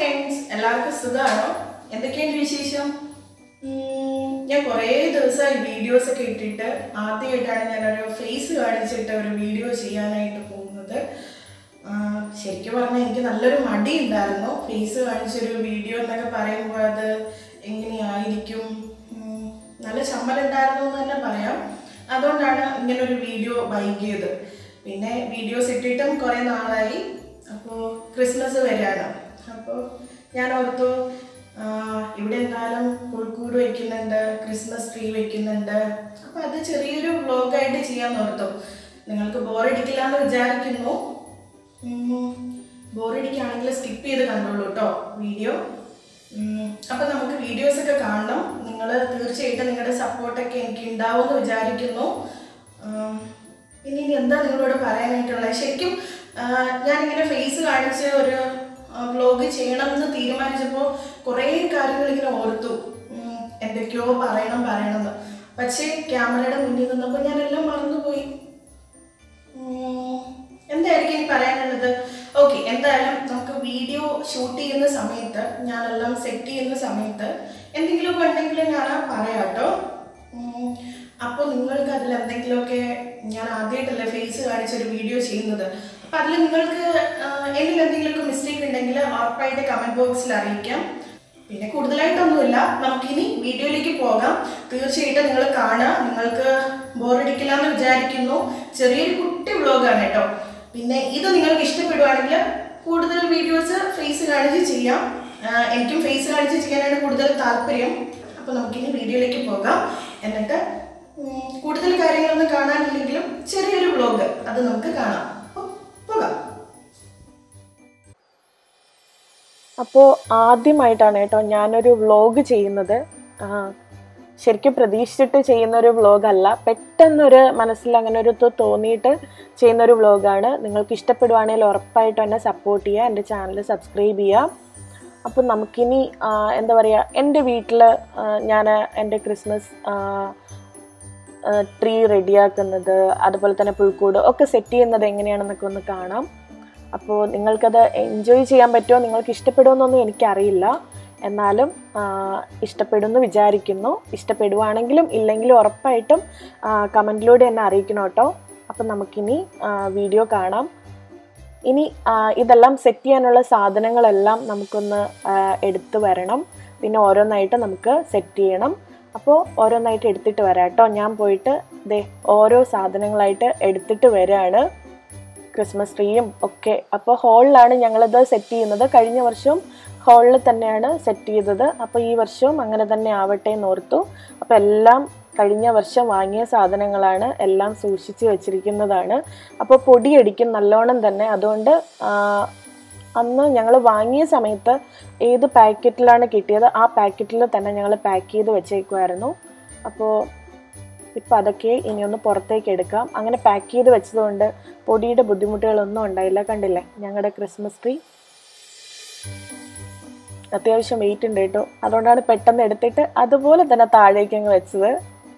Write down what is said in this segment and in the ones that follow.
friends എല്ലാവർക്കും സുഖമാണോ എന്തൊക്കെയുണ്ട് വിശേഷം ഉം, ഞാൻ കുറേ ദിവസമായി വീഡിയോസ് ഒക്കെ ഇട്ടിട്ട് ആദ്യമായിട്ടാണ് ഞാനൊരു ഫേസ് കാണിച്ചിട്ട് ഒരു വീഡിയോ ചെയ്യാനായിട്ട് പോകുന്നത് ആ, ശരിക്കും പറഞ്ഞാൽ എനിക്ക് നല്ലൊരു മടി ഉണ്ടായിരുന്നു ഫേസ് കാണിച്ചൊരു വീഡിയോ എന്നൊക്കെ പറയുമ്പോൾ അത് എങ്ങനെയായിരിക്കും ഉം, നല്ല ചമ്മലുണ്ടായിരുന്നു എന്ന് തന്നെ പറയാം അതുകൊണ്ടാണ് ഇങ്ങനെ ഒരു വീഡിയോ വൈകിയത് പിന്നെ വീഡിയോസ് ഇട്ടിട്ടും കുറേ നാളായി അപ്പോൾ ക്രിസ്മസ് വരികയാണ് അപ്പോൾ ഞാൻ ഓർത്തു ആ, ഇവിടെ എന്തായാലും പുൽക്കൂട് വെക്കുന്നുണ്ട് ക്രിസ്മസ് ട്രീ വെക്കുന്നുണ്ട് അപ്പോൾ അത് ചെറിയൊരു വ്ലോഗായിട്ട് ചെയ്യാൻ ഓർത്തു നിങ്ങൾക്ക് ബോറടിക്കില്ല എന്ന് വിചാരിക്കുന്നു ബോറടിക്കുകയാണെങ്കിൽ സ്കിപ്പ് ചെയ്ത് കണ്ടോളൂ കേട്ടോ വീഡിയോ അപ്പം നമുക്ക് വീഡിയോസ് ഒക്കെ കാണണം നിങ്ങൾ തീർച്ചയായിട്ടും നിങ്ങളുടെ സപ്പോർട്ടൊക്കെ എനിക്ക് ഉണ്ടാവുമെന്ന് വിചാരിക്കുന്നു ഉം, പിന്നെ ഇനി എന്താ നിങ്ങളോട് പറയാനായിട്ടുള്ളത് ശരിക്കും ആ, ഞാനിങ്ങനെ ഫേസ് കാണിച്ച് ഒരു വ്ലോഗ് ചെയ്യണം എന്ന് തീരുമാനിച്ചപ്പോൾ കുറേ കാര്യങ്ങൾ ഇങ്ങനെ ഓർത്തു ഉം, എന്തൊക്കെയോ പറയണം പറയണമെന്ന് പക്ഷേ ക്യാമറയുടെ മുന്നിൽ നിന്നപ്പോൾ ഞാനെല്ലാം മറന്നുപോയി ഉം, എന്തായിരിക്കും ഇനി പറയാനുള്ളത് ഓക്കെ എന്തായാലും നമുക്ക് വീഡിയോ ഷൂട്ട് ചെയ്യുന്ന സമയത്ത് ഞാനെല്ലാം സെറ്റ് ചെയ്യുന്ന സമയത്ത് എന്തെങ്കിലുമൊക്കെ ഉണ്ടെങ്കിൽ ഞാൻ പറയാം കേട്ടോ അപ്പോൾ നിങ്ങൾക്ക് അതിൽ എന്തെങ്കിലുമൊക്കെ ഞാൻ ആദ്യമായിട്ടല്ലേ ഫേസ് കാണിച്ചൊരു വീഡിയോ ചെയ്യുന്നത് അപ്പം അതിൽ നിങ്ങൾക്ക് ആ, എന്നിൽ എന്തെങ്കിലുമൊക്കെ മിസ്റ്റേക്ക് ഉണ്ടെങ്കിൽ ഉറപ്പായിട്ട് കമൻറ്റ് ബോക്സിൽ അറിയിക്കാം പിന്നെ കൂടുതലായിട്ടൊന്നുമില്ല നമുക്കിനി വീഡിയോയിലേക്ക് പോകാം തീർച്ചയായിട്ടും നിങ്ങൾ കാണുക നിങ്ങൾക്ക് ബോറടിക്കില്ല എന്ന് വിചാരിക്കുന്നു ചെറിയൊരു കുട്ടി വ്ലോഗാണ് കേട്ടോ പിന്നെ ഇത് നിങ്ങൾക്ക് ഇഷ്ടപ്പെടുവാണെങ്കിൽ കൂടുതൽ വീഡിയോസ് ഫേസ് കാണിച്ച് ചെയ്യാം ആ, എനിക്കും ഫേസ് കാണിച്ച് ചെയ്യാനാണ് കൂടുതൽ താല്പര്യം അപ്പോൾ നമുക്കിനി വീഡിയോയിലേക്ക് പോകാം എന്നിട്ട് ഉം, കൂടുതൽ കാര്യങ്ങളൊന്നും കാണാനില്ലെങ്കിലും ചെറിയൊരു വ്ലോഗ് അത് നമുക്ക് കാണാം അപ്പോൾ പോകാം അപ്പോൾ ആദ്യമായിട്ടാണ് കേട്ടോ ഞാനൊരു വ്ലോഗ് ചെയ്യുന്നത് ആ, ശരിക്കും പ്രതീക്ഷിച്ചിട്ട് ചെയ്യുന്ന ഒരു വ്ലോഗല്ല പെട്ടെന്നൊരു മനസ്സിൽ അങ്ങനെ ഒരു ഇത് തോന്നിയിട്ട് ചെയ്യുന്ന ഒരു വ്ലോഗാണ് നിങ്ങൾക്ക് ഇഷ്ടപ്പെടുവാണെങ്കിൽ ഉറപ്പായിട്ടും എന്നെ സപ്പോർട്ട് ചെയ്യുക എൻ്റെ ചാനൽ സബ്സ്ക്രൈബ് ചെയ്യുക അപ്പോൾ നമുക്കിനി ആ, എന്താ പറയുക എൻ്റെ വീട്ടിൽ ഞാൻ എൻ്റെ ക്രിസ്മസ് ട്രീ റെഡിയാക്കുന്നത് അതുപോലെ തന്നെ പുൽക്കൂട് ഒക്കെ സെറ്റ് ചെയ്യുന്നത് എങ്ങനെയാണെന്നൊക്കെ ഒന്ന് കാണാം അപ്പോൾ നിങ്ങൾക്കത് എൻജോയ് ചെയ്യാൻ പറ്റുമോ നിങ്ങൾക്ക് ഇഷ്ടപ്പെടുമെന്നൊന്നും എനിക്കറിയില്ല എന്നാലും ആ, ഇഷ്ടപ്പെടുമെന്ന് വിചാരിക്കുന്നു ഇഷ്ടപ്പെടുവാണെങ്കിലും ഇല്ലെങ്കിലും ഉറപ്പായിട്ടും കമൻറ്റിലൂടെ എന്നെ അറിയിക്കണം കേട്ടോ അപ്പം നമുക്കിനി ആ, വീഡിയോ കാണാം ഇനി ആ, ഇതെല്ലാം സെറ്റ് ചെയ്യാനുള്ള സാധനങ്ങളെല്ലാം നമുക്കൊന്ന് ആ, എടുത്ത് വരണം പിന്നെ ഓരോന്നായിട്ട് നമുക്ക് സെറ്റ് ചെയ്യണം അപ്പോൾ ഓരോന്നായിട്ട് എടുത്തിട്ട് വരാം കേട്ടോ ഞാൻ പോയിട്ട് ദേ ഓരോ സാധനങ്ങളായിട്ട് എടുത്തിട്ട് വരികയാണ് ക്രിസ്മസ് ട്രീയും ഒക്കെ അപ്പോൾ ഹാളിലാണ് ഞങ്ങളിത് സെറ്റ് ചെയ്യുന്നത് കഴിഞ്ഞ വർഷവും ഹാളിൽ തന്നെയാണ് സെറ്റ് ചെയ്തത് അപ്പോൾ ഈ വർഷവും അങ്ങനെ തന്നെ ആവട്ടെ എന്ന് ഓർത്തു അപ്പോൾ എല്ലാം കഴിഞ്ഞ വർഷം വാങ്ങിയ സാധനങ്ങളാണ് എല്ലാം സൂക്ഷിച്ച് വെച്ചിരിക്കുന്നതാണ് അപ്പോൾ പൊടിയടിക്കും നല്ലോണം തന്നെ അതുകൊണ്ട് ആ, അന്ന് ഞങ്ങൾ വാങ്ങിയ സമയത്ത് ഏത് പാക്കറ്റിലാണ് കിട്ടിയത് ആ പാക്കറ്റിൽ തന്നെ ഞങ്ങൾ പാക്ക് ചെയ്ത് വെച്ചേക്കുമായിരുന്നു അപ്പോൾ ഇപ്പം അതൊക്കെ ഇനിയൊന്ന് പുറത്തേക്ക് എടുക്കാം അങ്ങനെ പാക്ക് ചെയ്ത് വെച്ചതുകൊണ്ട് പൊടിയുടെ ബുദ്ധിമുട്ടുകളൊന്നും ഉണ്ടായില്ല കണ്ടില്ലേ ഞങ്ങളുടെ ക്രിസ്മസ് ട്രീ അത്യാവശ്യം വെയിറ്റ് ഉണ്ട് കേട്ടോ അതുകൊണ്ടാണ് പെട്ടെന്ന് എടുത്തിട്ട് അതുപോലെ തന്നെ താഴേക്ക് അങ്ങ് വെച്ചത്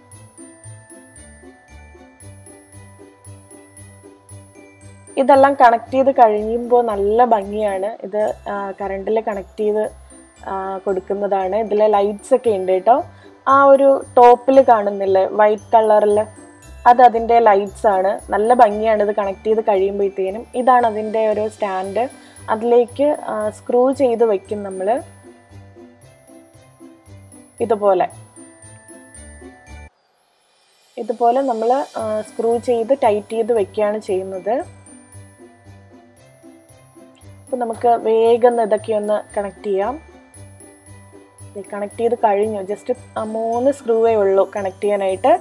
ഇതെല്ലാം കണക്ട് ചെയ്ത് കഴിയുമ്പോൾ നല്ല ഭംഗിയാണ് ഇത് കറണ്ടിൽ കണക്ട് ചെയ്ത് ആ, കൊടുക്കുന്നതാണ് ഇതിലെ ലൈറ്റ്സ് ഒക്കെ ഉണ്ട് കേട്ടോ ആ ഒരു ടോപ്പിൽ കാണുന്നില്ലേ വൈറ്റ് കളറിൽ അത് അതിൻ്റെ ലൈറ്റ്സ് ആണ് നല്ല ഭംഗിയാണ് ഇത് കണക്ട് ചെയ്ത് കഴിയുമ്പോഴത്തേനും ഇതാണ് അതിൻ്റെ ഒരു സ്റ്റാൻഡ് അതിലേക്ക് സ്ക്രൂ ചെയ്ത് വെക്കും നമ്മൾ ഇതുപോലെ ഇതുപോലെ നമ്മൾ സ്ക്രൂ ചെയ്ത് ടൈറ്റ് ചെയ്ത് വെക്കുകയാണ് ചെയ്യുന്നത് അപ്പോൾ നമുക്ക് വേഗം ഇതൊക്കെ ഒന്ന് കണക്ട് ചെയ്യാം കണക്ട് ചെയ്ത് കഴിഞ്ഞു ജസ്റ്റ് മൂന്ന് സ്ക്രൂവേ ഉള്ളൂ കണക്ട് ചെയ്യാനായിട്ട്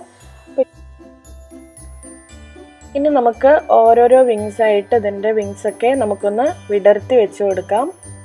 ഇനി നമുക്ക് ഓരോരോ വിങ്സ് ആയിട്ട് ഇതിൻ്റെ വിങ്സ് ഒക്കെ നമുക്കൊന്ന് വിടർത്തി വെച്ച് കൊടുക്കാം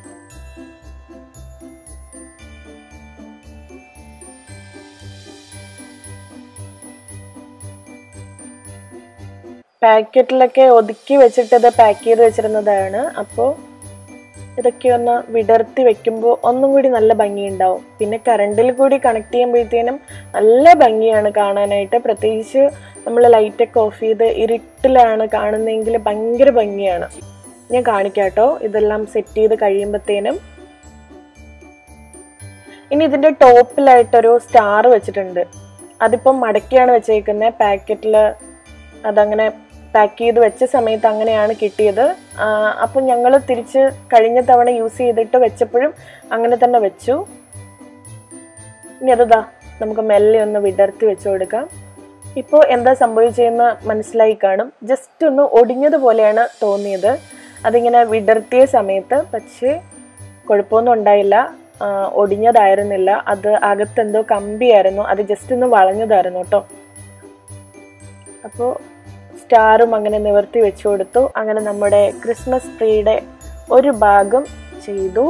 പാക്കറ്റിലൊക്കെ ഒതുക്കി വെച്ചിട്ട് ഇത് പാക്ക് ചെയ്ത് വെച്ചിരുന്നതാണ് അപ്പോൾ ഇതൊക്കെ ഒന്ന് വിടർത്തി വെക്കുമ്പോൾ ഒന്നും കൂടി നല്ല ഭംഗിയുണ്ടാവും പിന്നെ കറണ്ടിൽ കൂടി കണക്ട് ചെയ്യുമ്പോഴത്തേനും നല്ല ഭംഗിയാണ് കാണാനായിട്ട് പ്രത്യേകിച്ച് നമ്മൾ ലൈറ്റൊക്കെ ഓഫ് ചെയ്ത് ഇരുട്ടിലാണ് കാണുന്നതെങ്കിൽ ഭയങ്കര ഭംഗിയാണ് ഞാൻ കാണിക്കാം കേട്ടോ ഇതെല്ലാം സെറ്റ് ചെയ്ത് കഴിയുമ്പോഴത്തേനും ഇനി ഇതിൻ്റെ ടോപ്പിലായിട്ടൊരു സ്റ്റാർ വെച്ചിട്ടുണ്ട് അതിപ്പം മടക്കിയാണ് വെച്ചേക്കുന്നത് പാക്കറ്റിൽ അതങ്ങനെ പാക്ക് ചെയ്ത് വെച്ച സമയത്ത് അങ്ങനെയാണ് കിട്ടിയത് ആ, അപ്പം ഞങ്ങൾ തിരിച്ച് കഴിഞ്ഞ തവണ യൂസ് ചെയ്തിട്ട് വെച്ചപ്പോഴും അങ്ങനെ തന്നെ വെച്ചു ഇനി അതതാ നമുക്ക് മെല്ലെ ഒന്ന് വിടർത്തി വെച്ചു കൊടുക്കാം ഇപ്പോൾ എന്താ സംഭവിച്ചതെന്ന് മനസ്സിലായി കാണും ജസ്റ്റ് ഒന്ന് ഒടിഞ്ഞതുപോലെയാണ് തോന്നിയത് അതിങ്ങനെ വിടർത്തിയ സമയത്ത് പക്ഷേ കുഴപ്പമൊന്നും ഉണ്ടായില്ല ആ, ഒടിഞ്ഞതായിരുന്നില്ല അത് അകത്തെന്തോ കമ്പിയായിരുന്നു അത് ജസ്റ്റ് ഒന്ന് വളഞ്ഞതായിരുന്നു കേട്ടോ അപ്പോൾ സ്റ്റാറും അങ്ങനെ നിവർത്തി വെച്ചു കൊടുത്തു അങ്ങനെ നമ്മുടെ ക്രിസ്മസ് ട്രീയുടെ ഒരു ഭാഗം ചെയ്തു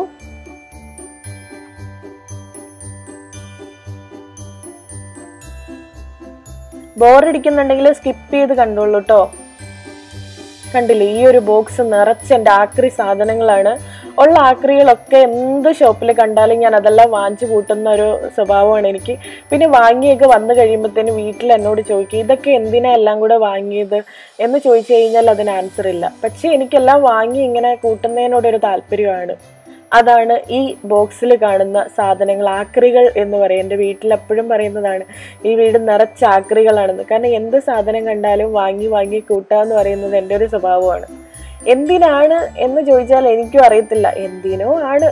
ബോറടിക്കുന്നുണ്ടെങ്കിൽ സ്കിപ്പ് ചെയ്ത് കണ്ടോളൂ കേട്ടോ കണ്ടില്ലേ ഈ ഒരു ബോക്സ് നിറച്ച് എൻ്റെ ആക്രി സാധനങ്ങളാണ് ഉള്ള ആക്രികളൊക്കെ എന്ത് ഷോപ്പിൽ കണ്ടാലും ഞാൻ അതെല്ലാം വാങ്ങിച്ചു കൂട്ടുന്ന ഒരു സ്വഭാവമാണ് എനിക്ക് പിന്നെ വാങ്ങിയൊക്കെ വന്നു കഴിയുമ്പോഴത്തേനും വീട്ടിൽ എന്നോട് ചോദിക്കും ഇതൊക്കെ എന്തിനാ എല്ലാം കൂടെ വാങ്ങിയത് എന്ന് ചോദിച്ചു കഴിഞ്ഞാൽ അതിന് ആൻസർ ഇല്ല പക്ഷേ എനിക്കെല്ലാം വാങ്ങി ഇങ്ങനെ കൂട്ടുന്നതിനോടൊരു താല്പര്യമാണ് അതാണ് ഈ ബോക്സിൽ കാണുന്ന സാധനങ്ങൾ ആക്രികൾ എന്ന് പറയും എൻ്റെ വീട്ടിൽ എപ്പോഴും പറയുന്നതാണ് ഈ വീട് നിറച്ച ആക്രികളാണെന്ന് കാരണം എന്ത് സാധനം കണ്ടാലും വാങ്ങി വാങ്ങി കൂട്ടുക എന്ന് പറയുന്നത് എൻ്റെ ഒരു സ്വഭാവമാണ് എന്തിനാണ് എന്ന് ചോദിച്ചാൽ എനിക്കും അറിയത്തില്ല എന്തിനോ ആണ്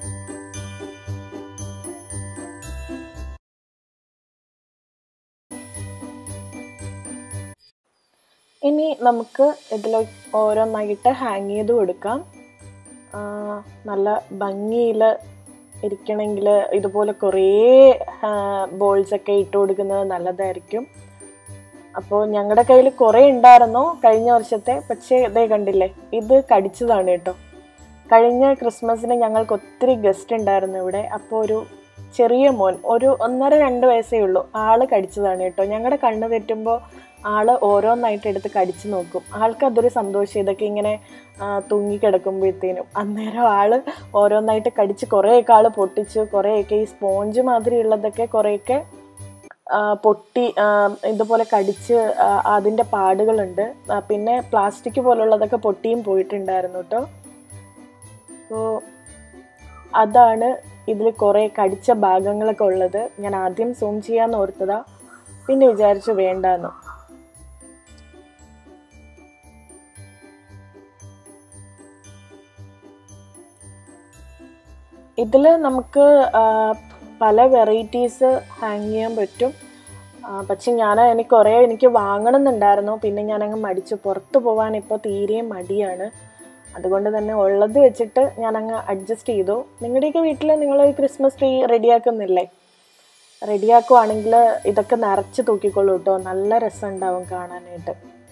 ഇനി നമുക്ക് ഇതിൽ ഓരോന്നായിട്ട് ഹാങ് ചെയ്ത് കൊടുക്കാം ആ, നല്ല ഭംഗിയിൽ ഇരിക്കണമെങ്കിൽ ഇതുപോലെ കുറേ ബോൾസ് ഒക്കെ ഇട്ട് കൊടുക്കുന്നത് നല്ലതായിരിക്കും അപ്പോൾ ഞങ്ങളുടെ കയ്യിൽ കുറേ ഉണ്ടായിരുന്നു കഴിഞ്ഞ വർഷത്തെ പക്ഷേ ഇതേ കണ്ടില്ലേ ഇത് കടിച്ചതാണ് കേട്ടോ കഴിഞ്ഞ ക്രിസ്മസിന് ഞങ്ങൾക്ക് ഒത്തിരി ഗസ്റ്റ് ഉണ്ടായിരുന്നു ഇവിടെ അപ്പോൾ ഒരു ചെറിയ മോൻ ഒരു ഒന്നര രണ്ട് വയസ്സേ ഉള്ളൂ ആള് കടിച്ചതാണ് കേട്ടോ ഞങ്ങളുടെ കണ്ണ് തെറ്റുമ്പോൾ ആള് ഓരോന്നായിട്ട് എടുത്ത് കടിച്ചു നോക്കും ആൾക്ക് അതൊരു സന്തോഷം ഇതൊക്കെ ഇങ്ങനെ ആ, തൂങ്ങിക്കിടക്കുമ്പോഴത്തേനും അന്നേരം ആള് ഓരോന്നായിട്ട് കടിച്ച് കുറേയൊക്കെ ആള് പൊട്ടിച്ചു കുറേയൊക്കെ ഈ സ്പോഞ്ച് മാതിരി ഉള്ളതൊക്കെ കുറേയൊക്കെ ആ, പൊട്ടി ആ, ഇതുപോലെ കടിച്ച് ആ, അതിൻ്റെ പാടുകളുണ്ട് ആ, പിന്നെ പ്ലാസ്റ്റിക് പോലുള്ളതൊക്കെ പൊട്ടിയും പോയിട്ടുണ്ടായിരുന്നു കേട്ടോ അപ്പോൾ അതാണ് ഇതിൽ കുറേ കടിച്ച ഭാഗങ്ങളൊക്കെ ഉള്ളത് ഞാൻ ആദ്യം സൂം ചെയ്യാന്ന് ഓർത്തതാ പിന്നെ വിചാരിച്ചു വേണ്ടാന്ന് ഇതിൽ നമുക്ക് ആ, പല വെറൈറ്റീസ് ഹാങ് ചെയ്യാൻ പറ്റും ആ, പക്ഷെ ഞാൻ എനിക്ക് കുറേ എനിക്ക് വാങ്ങണം എന്നുണ്ടായിരുന്നു പിന്നെ ഞാനങ്ങ് മടിച്ചു പുറത്ത് പോകാൻ ഇപ്പോൾ തീരെയും മടിയാണ് അതുകൊണ്ട് തന്നെ ഉള്ളത് വെച്ചിട്ട് ഞാനങ്ങ് അഡ്ജസ്റ്റ് ചെയ്തു നിങ്ങളുടെയൊക്കെ വീട്ടിൽ നിങ്ങൾ ക്രിസ്മസ് ട്രീ റെഡിയാക്കുന്നില്ലേ റെഡിയാക്കുവാണെങ്കിൽ ഇതൊക്കെ നിറച്ച് തൂക്കിക്കൊള്ളൂ കേട്ടോ നല്ല രസം ഉണ്ടാവും കാണാനായിട്ട്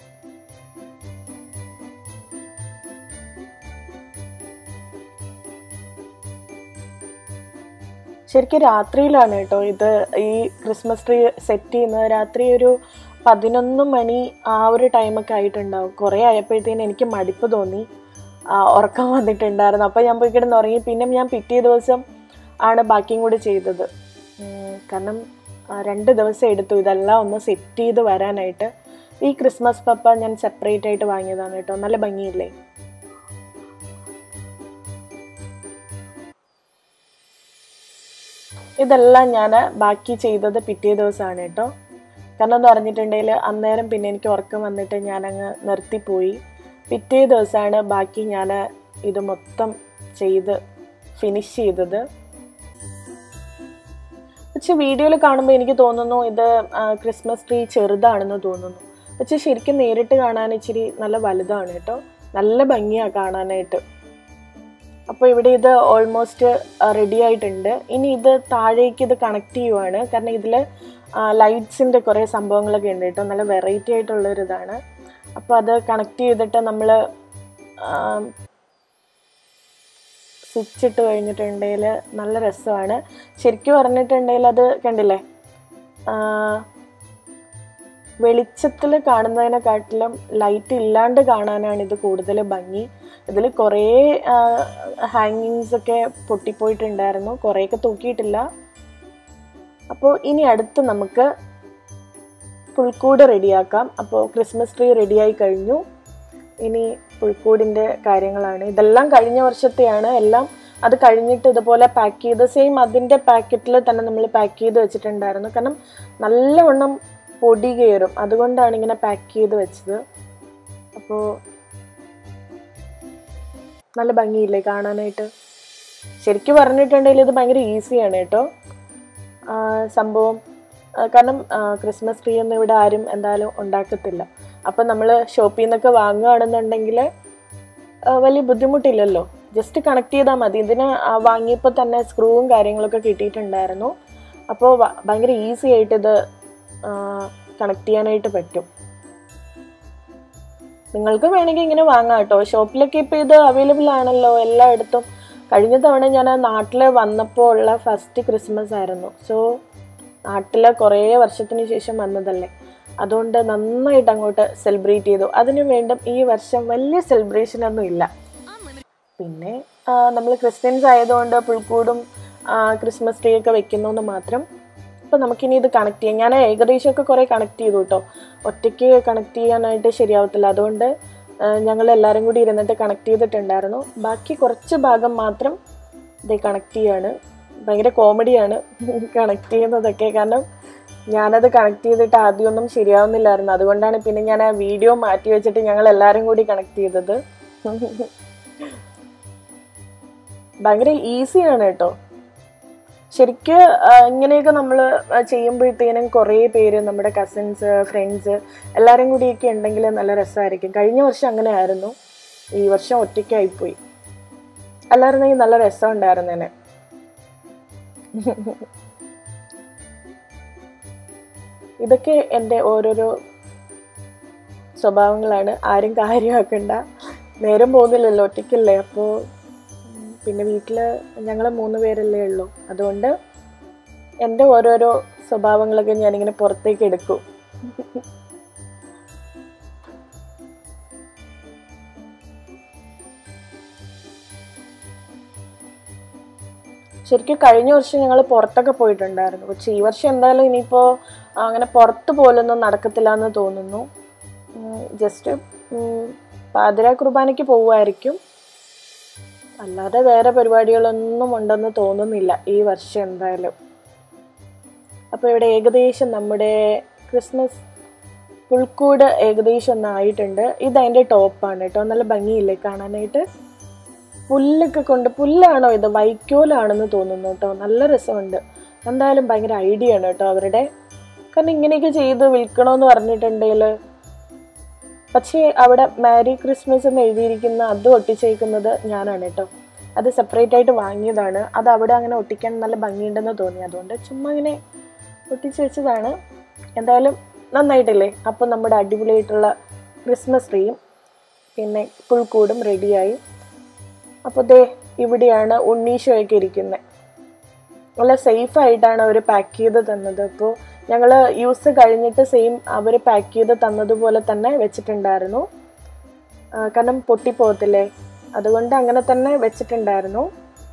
ശരിക്കും രാത്രിയിലാണ് കേട്ടോ ഇത് ഈ ക്രിസ്മസ് ട്രീ സെറ്റ് ചെയ്യുന്നത് രാത്രി ഒരു പതിനൊന്ന് മണി ആ ഒരു ടൈമൊക്കെ ആയിട്ടുണ്ടാവും കുറേ ആയപ്പോഴത്തേന് എനിക്ക് മടുപ്പ് തോന്നി ആ, ഉറക്കം വന്നിട്ടുണ്ടായിരുന്നു അപ്പോൾ ഞാൻ പോയി കിടന്ന് ഉറങ്ങി പിന്നെ ഞാൻ പിറ്റേ ദിവസം ആണ് ബാക്കിയും കൂടി ചെയ്തത് ഉം, കാരണം ആ, രണ്ട് ദിവസം എടുത്തു ഇതെല്ലാം ഒന്ന് സെറ്റ് ചെയ്ത് വരാനായിട്ട് ഈ ക്രിസ്മസ് പപ്പ ഞാൻ സെപ്പറേറ്റ് ആയിട്ട് വാങ്ങിയതാണ് കേട്ടോ നല്ല ഭംഗിയില്ലേ ഇതെല്ലാം ഞാൻ ബാക്കി ചെയ്തത് പിറ്റേ ദിവസമാണ് കേട്ടോ കാരണം എന്ന് പറഞ്ഞിട്ടുണ്ടെങ്കിൽ അന്നേരം പിന്നെ എനിക്ക് ഉറക്കം വന്നിട്ട് ഞാനങ്ങ് നിർത്തിപ്പോയി പിറ്റേ ദിവസമാണ് ബാക്കി ഞാൻ ഇത് മൊത്തം ചെയ്ത് ഫിനിഷ് ചെയ്തത് പക്ഷെ വീഡിയോയിൽ കാണുമ്പോൾ എനിക്ക് തോന്നുന്നു ഇത് ആ, ക്രിസ്മസ് ട്രീ ചെറുതാണെന്ന് തോന്നുന്നു പക്ഷെ ശരിക്കും നേരിട്ട് കാണാൻ ഇച്ചിരി നല്ല വലുതാണ് കേട്ടോ നല്ല ഭംഗിയാണ് കാണാനായിട്ട് അപ്പോൾ ഇവിടെ ഇത് ഓൾമോസ്റ്റ് റെഡി ആയിട്ടുണ്ട് ഇനി ഇത് താഴേക്ക് ഇത് കണക്ട് ചെയ്യുവാണ് കാരണം ഇതിൽ ലൈറ്റ്സിൻ്റെ കുറേ സംഭവങ്ങളൊക്കെ ഉണ്ട് കേട്ടോ നല്ല വെറൈറ്റി ആയിട്ടുള്ളൊരു ഇതാണ് അപ്പോൾ അത് കണക്ട് ചെയ്തിട്ട് നമ്മൾ സ്വിച്ച് ഇട്ട് കഴിഞ്ഞിട്ടുണ്ടെങ്കിൽ നല്ല രസമാണ് ശരിക്കും പറഞ്ഞിട്ടുണ്ടെങ്കിൽ അത് കണ്ടില്ലേ വെളിച്ചത്തിൽ കാണുന്നതിനെക്കാട്ടിലും ലൈറ്റ് ഇല്ലാണ്ട് കാണാനാണ് ഇത് കൂടുതൽ ഭംഗി ഇതിൽ കുറേ ഹാങ്ങിങ്സ് ഒക്കെ പൊട്ടിപ്പോയിട്ടുണ്ടായിരുന്നു കുറേയൊക്കെ തൂക്കിയിട്ടില്ല അപ്പോൾ ഇനി അടുത്ത് നമുക്ക് പുൽക്കൂട് റെഡിയാക്കാം അപ്പോൾ ക്രിസ്മസ് ട്രീ റെഡിയായി കഴിഞ്ഞു ഇനി പുൽക്കൂടിൻ്റെ കാര്യങ്ങളാണ് ഇതെല്ലാം കഴിഞ്ഞ വർഷത്തെയാണ് എല്ലാം അത് കഴിഞ്ഞിട്ട് ഇതുപോലെ പാക്ക് ചെയ്ത് സെയിം അതിൻ്റെ പാക്കറ്റിൽ തന്നെ നമ്മൾ പാക്ക് ചെയ്ത് വെച്ചിട്ടുണ്ടായിരുന്നു കാരണം നല്ലവണ്ണം പൊടി കയറും അതുകൊണ്ടാണ് ഇങ്ങനെ പാക്ക് ചെയ്ത് വെച്ചത് അപ്പോൾ നല്ല ഭംഗിയില്ലേ കാണാനായിട്ട് ശരിക്കും പറഞ്ഞിട്ടുണ്ടെങ്കിൽ ഇത് ഭയങ്കര ഈസിയാണ് കേട്ടോ ആ, സംഭവം ആ, കാരണം ആ, ക്രിസ്മസ് ട്രീ ഒന്നും ഇവിടെ ആരും എന്തായാലും ഉണ്ടാക്കത്തില്ല അപ്പം നമ്മൾ ഷോപ്പിൽ നിന്നൊക്കെ വാങ്ങുകയാണെന്നുണ്ടെങ്കിൽ ആ, വലിയ ബുദ്ധിമുട്ടില്ലല്ലോ ജസ്റ്റ് കണക്ട് ചെയ്താൽ മതി ഇതിന് ആ, വാങ്ങിയപ്പോൾ തന്നെ സ്ക്രൂവും കാര്യങ്ങളൊക്കെ കിട്ടിയിട്ടുണ്ടായിരുന്നു അപ്പോൾ വ- ഭയങ്കര ഈസി ആയിട്ട് ഇത് കണക്ട് ചെയ്യാനായിട്ട് പറ്റും നിങ്ങൾക്ക് വേണമെങ്കിൽ ഇങ്ങനെ വാങ്ങാം കേട്ടോ ഷോപ്പിലൊക്കെ ഇപ്പോൾ ഇത് അവൈലബിൾ ആണല്ലോ എല്ലായിടത്തും കഴിഞ്ഞ തവണ ഞാൻ നാട്ടിൽ വന്നപ്പോൾ ഉള്ള ഫസ്റ്റ് ക്രിസ്മസ് ആയിരുന്നു സോ നാട്ടിൽ കുറേ വർഷത്തിന് ശേഷം വന്നതല്ലേ അതുകൊണ്ട് നന്നായിട്ട് അങ്ങോട്ട് സെലിബ്രേറ്റ് ചെയ്തു അതിനു വേണ്ടും ഈ വർഷം വലിയ സെലിബ്രേഷൻ ഒന്നും ഇല്ല പിന്നെ നമ്മൾ ക്രിസ്ത്യൻസ് ആയതുകൊണ്ട് പുൽക്കൂടും ആ, ക്രിസ്മസ് ട്രീ ഒക്കെ വെക്കുന്നു എന്ന് മാത്രം അപ്പോൾ നമുക്കിനി ഇത് കണക്ട് ചെയ്യാം ഞാൻ ഏകദേശമൊക്കെ കുറേ കണക്ട് ചെയ്തു കേട്ടോ ഒറ്റയ്ക്ക് കണക്ട് ചെയ്യാനായിട്ട് ശരിയാവത്തില്ല അതുകൊണ്ട് ഞങ്ങൾ എല്ലാവരും കൂടി ഇരുന്നിട്ട് കണക്ട് ചെയ്തിട്ടുണ്ടായിരുന്നു ബാക്കി കുറച്ച് ഭാഗം മാത്രം ഇത് കണക്ട് ചെയ്യാണ് ഭയങ്കര കോമഡിയാണ് കണക്ട് ചെയ്യുന്നതൊക്കെ കാരണം ഞാനത് കണക്ട് ചെയ്തിട്ട് ആദ്യമൊന്നും ശരിയാവുന്നില്ലായിരുന്നു അതുകൊണ്ടാണ് പിന്നെ ഞാൻ ആ വീഡിയോ മാറ്റി വെച്ചിട്ട് ഞങ്ങൾ എല്ലാവരും കൂടി കണക്ട് ചെയ്തത് ഭയങ്കര ഈസിയാണ് കേട്ടോ ശരിക്ക് ആ, ഇങ്ങനെയൊക്കെ നമ്മൾ ചെയ്യുമ്പോഴത്തേനും കുറേ പേര് നമ്മുടെ കസിൻസ് ഫ്രണ്ട്സ് എല്ലാവരും കൂടിയൊക്കെ ഉണ്ടെങ്കിൽ നല്ല രസമായിരിക്കും കഴിഞ്ഞ വർഷം അങ്ങനെ ആയിരുന്നു ഈ വർഷം ഒറ്റയ്ക്കായിപ്പോയി അല്ലായിരുന്നെങ്കിൽ നല്ല രസം ഉണ്ടായിരുന്നേനെ ഇതൊക്കെ എൻ്റെ ഓരോരോ സ്വഭാവങ്ങളാണ് ആരും കാര്യമാക്കണ്ട നേരം പോകുന്നില്ലല്ലോ ഒറ്റയ്ക്കല്ലേ അപ്പോൾ പിന്നെ വീട്ടിൽ ഞങ്ങൾ മൂന്ന് പേരല്ലേ ഉള്ളൂ അതുകൊണ്ട് എൻ്റെ ഓരോരോ സ്വഭാവങ്ങളൊക്കെ ഞാനിങ്ങനെ പുറത്തേക്ക് എടുക്കും ശരിക്കും കഴിഞ്ഞ വർഷം ഞങ്ങൾ പുറത്തൊക്കെ പോയിട്ടുണ്ടായിരുന്നു പക്ഷെ ഈ വർഷം എന്തായാലും ഇനിയിപ്പോൾ അങ്ങനെ പുറത്ത് പോലൊന്നും നടക്കത്തില്ല എന്ന് തോന്നുന്നു ജസ്റ്റ് പാതിര കുർബാനയ്ക്ക് പോവുമായിരിക്കും അല്ലാതെ വേറെ പരിപാടികളൊന്നും ഉണ്ടെന്ന് തോന്നുന്നില്ല ഈ വർഷം എന്തായാലും അപ്പോൾ ഇവിടെ ഏകദേശം നമ്മുടെ ക്രിസ്മസ് പുൽക്കൂട് ഏകദേശം ഒന്നായിട്ടുണ്ട് ഇത് അതിൻ്റെ ടോപ്പാണ് കേട്ടോ നല്ല ഭംഗിയില്ലേ കാണാനായിട്ട് പുല്ലൊക്കെ കൊണ്ട് പുല്ലാണോ ഇത് വൈക്കോലാണെന്ന് തോന്നുന്നു കേട്ടോ നല്ല രസമുണ്ട് എന്തായാലും ഭയങ്കര ഐഡിയ ആണ് കേട്ടോ അവരുടെ കാരണം ഇങ്ങനെയൊക്കെ ചെയ്ത് വിൽക്കണമെന്ന് പറഞ്ഞിട്ടുണ്ടെങ്കിൽ പക്ഷേ അവിടെ മാരി ക്രിസ്മസ് എന്ന് എഴുതിയിരിക്കുന്ന അത് ഒട്ടിച്ചേക്കുന്നത് ഞാനാണ് കേട്ടോ അത് സെപ്പറേറ്റ് ആയിട്ട് വാങ്ങിയതാണ് അത് അവിടെ അങ്ങനെ ഒട്ടിക്കാൻ നല്ല ഭംഗിയുണ്ടെന്ന് തോന്നി അതുകൊണ്ട് ചുമ്മാ ഇങ്ങനെ ഒട്ടിച്ച് വെച്ചതാണ് എന്തായാലും നന്നായിട്ടില്ലേ അപ്പം നമ്മുടെ അടിപൊളിയായിട്ടുള്ള ക്രിസ്മസ് ട്രീയും പിന്നെ പുൽക്കൂടും റെഡിയായി അപ്പോൾ ദേ ഇവിടെയാണ് ഉണ്ണീശോയൊക്കെ ഇരിക്കുന്നത് നല്ല സേഫ് ആയിട്ടാണ് അവർ പാക്ക് ചെയ്ത് തന്നത് അപ്പോൾ ഞങ്ങൾ യൂസ് കഴിഞ്ഞിട്ട് സെയിം അവർ പാക്ക് ചെയ്ത് തന്നതുപോലെ തന്നെ വെച്ചിട്ടുണ്ടായിരുന്നു ആ, കാരണം പൊട്ടിപ്പോകത്തില്ലേ അതുകൊണ്ട് അങ്ങനെ തന്നെ വെച്ചിട്ടുണ്ടായിരുന്നു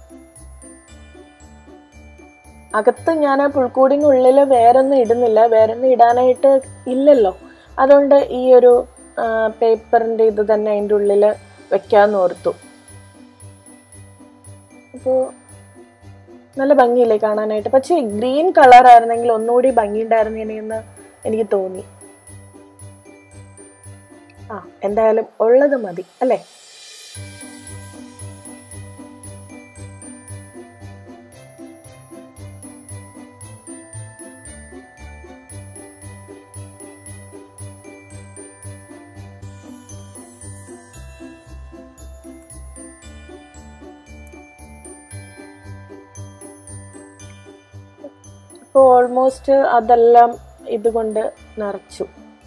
അകത്ത് ഞാൻ പുൽക്കൂടിനുള്ളിൽ വേറൊന്നും ഇടുന്നില്ല വേറൊന്നും ഇടാനായിട്ട് ഇല്ലല്ലോ അതുകൊണ്ട് ഈ ഒരു പേപ്പറിൻ്റെ ഇത് തന്നെ അതിൻ്റെ ഉള്ളിൽ വെക്കാമെന്ന് ഓർത്തു അപ്പോൾ നല്ല ഭംഗിയില്ലേ കാണാനായിട്ട് പക്ഷേ ഗ്രീൻ കളർ ആയിരുന്നെങ്കിൽ ഒന്നുകൂടി ഭംഗിയുണ്ടായിരുന്നേനെന്ന് എനിക്ക് തോന്നി ആ എന്തായാലും ഉള്ളത് മതി അല്ലേ ഇപ്പോൾ ഓൾമോസ്റ്റ് അതെല്ലാം ഇതുകൊണ്ട് നിറച്ചു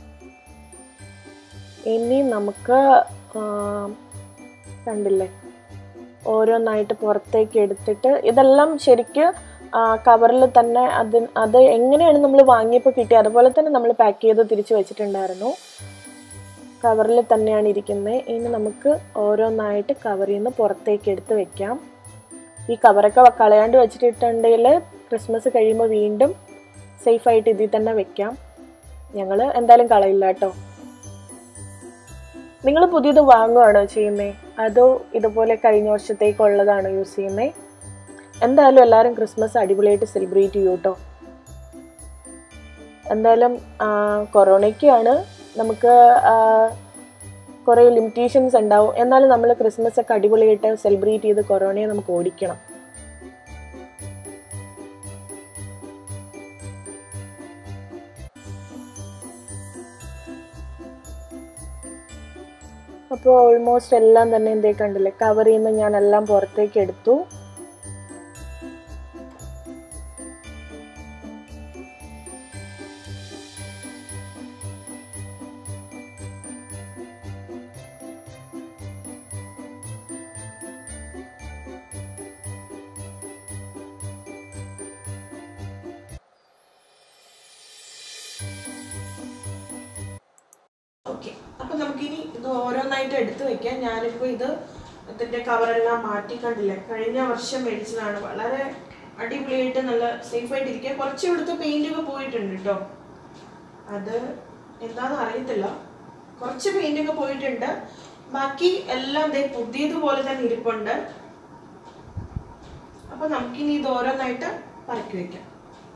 ഇനി നമുക്ക് ആ, കണ്ടില്ലേ ഓരോന്നായിട്ട് പുറത്തേക്ക് എടുത്തിട്ട് ഇതെല്ലാം ശരിക്ക് കവറിൽ തന്നെ അത് അത് എങ്ങനെയാണ് നമ്മൾ വാങ്ങിയപ്പോൾ കിട്ടിയത് അതുപോലെ തന്നെ നമ്മൾ പാക്ക് ചെയ്ത് തിരിച്ച് വെച്ചിട്ടുണ്ടായിരുന്നു കവറിൽ തന്നെയാണ് ഇരിക്കുന്നത് ഇനി നമുക്ക് ഓരോന്നായിട്ട് കവറിൽ നിന്ന് പുറത്തേക്ക് എടുത്ത് വെക്കാം ഈ കവറൊക്കെ കളയാണ്ട് വെച്ചിട്ടുണ്ടെങ്കിൽ ക്രിസ്മസ് കഴിയുമ്പോൾ വീണ്ടും സേഫായിട്ട് ഇതിൽ തന്നെ വെക്കാം ഞങ്ങൾ എന്തായാലും കളയില്ല കേട്ടോ നിങ്ങൾ പുതിയത് വാങ്ങുകയാണോ ചെയ്യുന്നത് അതോ ഇതുപോലെ കഴിഞ്ഞ വർഷത്തേക്കുള്ളതാണോ യൂസ് ചെയ്യുന്നത് എന്തായാലും എല്ലാവരും ക്രിസ്മസ് അടിപൊളിയായിട്ട് സെലിബ്രേറ്റ് ചെയ്യൂ കേട്ടോ എന്തായാലും ആ, കൊറോണയ്ക്കാണ് നമുക്ക് ആ, കുറേ ലിമിറ്റേഷൻസ് ഉണ്ടാവും എന്നാലും നമ്മൾ ക്രിസ്മസ് ഒക്കെ അടിപൊളിയായിട്ട് സെലിബ്രേറ്റ് ചെയ്ത് കൊറോണയെ നമുക്ക് ഓടിക്കണം അപ്പോൾ ഓൾമോസ്റ്റ് എല്ലാം തന്നെ എന്തേ കണ്ടില്ലേ കവറിൽ നിന്ന് ഞാൻ എല്ലാം പുറത്തേക്ക് എടുത്തു ഓക്കെ അപ്പൊ നമുക്കിനി ഇത് ഓരോന്നായിട്ട് എടുത്തു വെക്കാം ഞാനിപ്പോ ഇത് ഇതിന്റെ കവറെല്ലാം മാറ്റി കണ്ടില്ലേ കഴിഞ്ഞ വർഷം മേടിച്ചതാണ് വളരെ അടിപൊളിയായിട്ട് നല്ല സേഫ് ആയിട്ട് ഇരിക്കുക കുറച്ച് ഇവിടുത്തെ പെയിന്റ് ഒക്കെ പോയിട്ടുണ്ട് കേട്ടോ അത് എന്താന്ന് അറിയത്തില്ല കുറച്ച് പെയിന്റ് ഒക്കെ പോയിട്ടുണ്ട് ബാക്കി എല്ലാം ദേ പുതിയതുപോലെ തന്നെ ഇരിപ്പുണ്ട് അപ്പൊ നമുക്കിനി ഇത് ഓരോന്നായിട്ട് പറക്കി വെക്കാം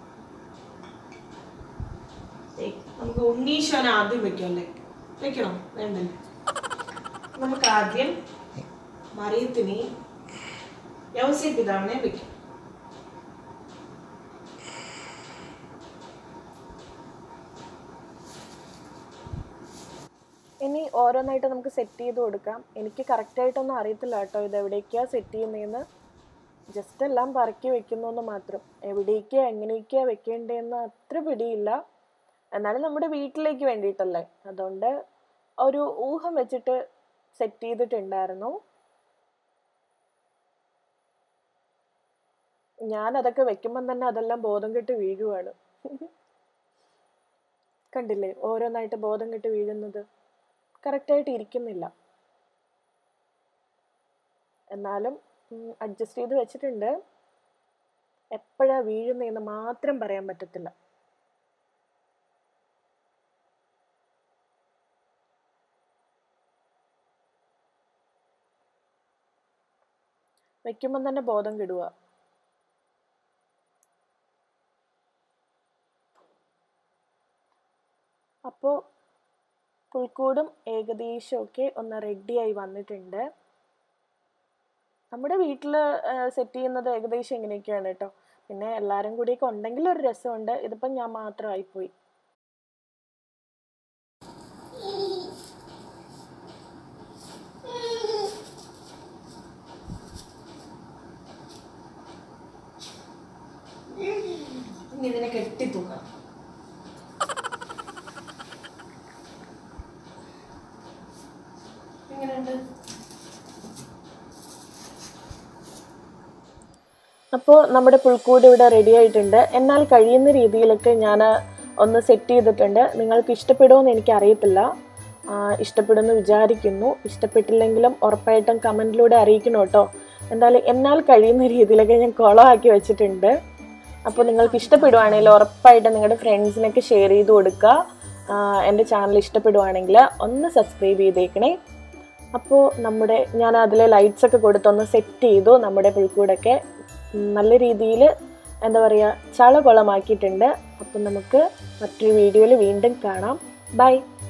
ദേ, നമുക്ക് ഉണ്ണീശോനെ ആദ്യം വെക്കാം അല്ലേ വെക്കണോ വേണ്ടല്ലേ നമുക്ക് ആദ്യം മറിയത്തിനെ യവസി പിതാവിനെ വെക്കാം ഇനി ഓരോന്നായിട്ട് നമുക്ക് സെറ്റ് ചെയ്ത് കൊടുക്കാം എനിക്ക് കറക്റ്റായിട്ടൊന്നും അറിയത്തില്ല കേട്ടോ ഇത് എവിടേക്കാണ് സെറ്റ് ചെയ്യുന്നതെന്ന് ജസ്റ്റ് എല്ലാം പറക്കി വെക്കുന്നു മാത്രം എവിടേക്കാ എങ്ങനെയൊക്കെയാ വെക്കേണ്ടതെന്ന് അത്ര പിടിയില്ല എന്നാലും നമ്മുടെ വീട്ടിലേക്ക് വേണ്ടിയിട്ടല്ലേ അതുകൊണ്ട് ഒരു ഊഹം വെച്ചിട്ട് സെറ്റ് ചെയ്തിട്ടുണ്ടായിരുന്നു ഞാൻ അതൊക്കെ വെക്കുമ്പം തന്നെ അതെല്ലാം ബോധം കെട്ട് വീഴുവാണ് കണ്ടില്ലേ ഓരോന്നായിട്ട് ബോധം കെട്ട് വീഴുന്നത് കറക്റ്റായിട്ട് ഇരിക്കുന്നില്ല എന്നാലും അഡ്ജസ്റ്റ് ചെയ്ത് വെച്ചിട്ടുണ്ട് എപ്പോഴാ വീഴുന്നതെന്ന് മാത്രം പറയാൻ പറ്റത്തില്ല വെക്കുമ്പം തന്നെ ബോധം കെടുക അപ്പോൾ പുൽക്കൂടും ഏകദേശമൊക്കെ ഒന്ന് റെഡിയായി വന്നിട്ടുണ്ട് നമ്മുടെ വീട്ടിൽ സെറ്റ് ചെയ്യുന്നത് ഏകദേശം ഇങ്ങനെയൊക്കെയാണ് കേട്ടോ പിന്നെ എല്ലാവരും കൂടിയൊക്കെ ഉണ്ടെങ്കിൽ ഒരു രസമുണ്ട് ഇതിപ്പം ഞാൻ മാത്രമായിപ്പോയി ഇനി ഇതിനെ കെട്ടി തൂക്കണം എങ്ങനെയുണ്ട് അപ്പോൾ നമ്മുടെ പുൽക്കൂട് ഇവിടെ റെഡി ആയിട്ടുണ്ട് എന്നാൽ കഴിയുന്ന രീതിയിലൊക്കെ ഞാൻ ഒന്ന് സെറ്റ് ചെയ്തിട്ടുണ്ട് നിങ്ങൾക്ക് ഇഷ്ടപ്പെടുമോ എനിക്ക് അറിയത്തില്ല ഇഷ്ടപ്പെടുമെന്ന് വിചാരിക്കുന്നു ഇഷ്ടപ്പെട്ടില്ലെങ്കിലും ഉറപ്പായിട്ടും കമൻറ്റിലൂടെ അറിയിക്കണം കേട്ടോ എന്തായാലും എന്നാൽ കഴിയുന്ന രീതിയിലൊക്കെ ഞാൻ കുളമാക്കി വെച്ചിട്ടുണ്ട് അപ്പോൾ നിങ്ങൾക്ക് ഇഷ്ടപ്പെടുവാണെങ്കിൽ ഉറപ്പായിട്ടും നിങ്ങളുടെ ഫ്രണ്ട്സിനൊക്കെ ഷെയർ ചെയ്ത് കൊടുക്കുക ആ, എൻ്റെ ചാനൽ ഇഷ്ടപ്പെടുവാണെങ്കിൽ ഒന്ന് സബ്സ്ക്രൈബ് ചെയ്തേക്കണേ അപ്പോൾ നമ്മുടെ ഞാൻ അതിലെ ലൈറ്റ്സ് ഒക്കെ കൊടുത്തൊന്ന് സെറ്റ് ചെയ്തു നമ്മുടെ പുൽക്കൂടൊക്കെ ഉം, നല്ല രീതിയിൽ എന്താ പറയുക ചളകൊളമാക്കിയിട്ടുണ്ട് അപ്പം നമുക്ക് മറ്റൊരു വീഡിയോയിൽ വീണ്ടും കാണാം ബൈ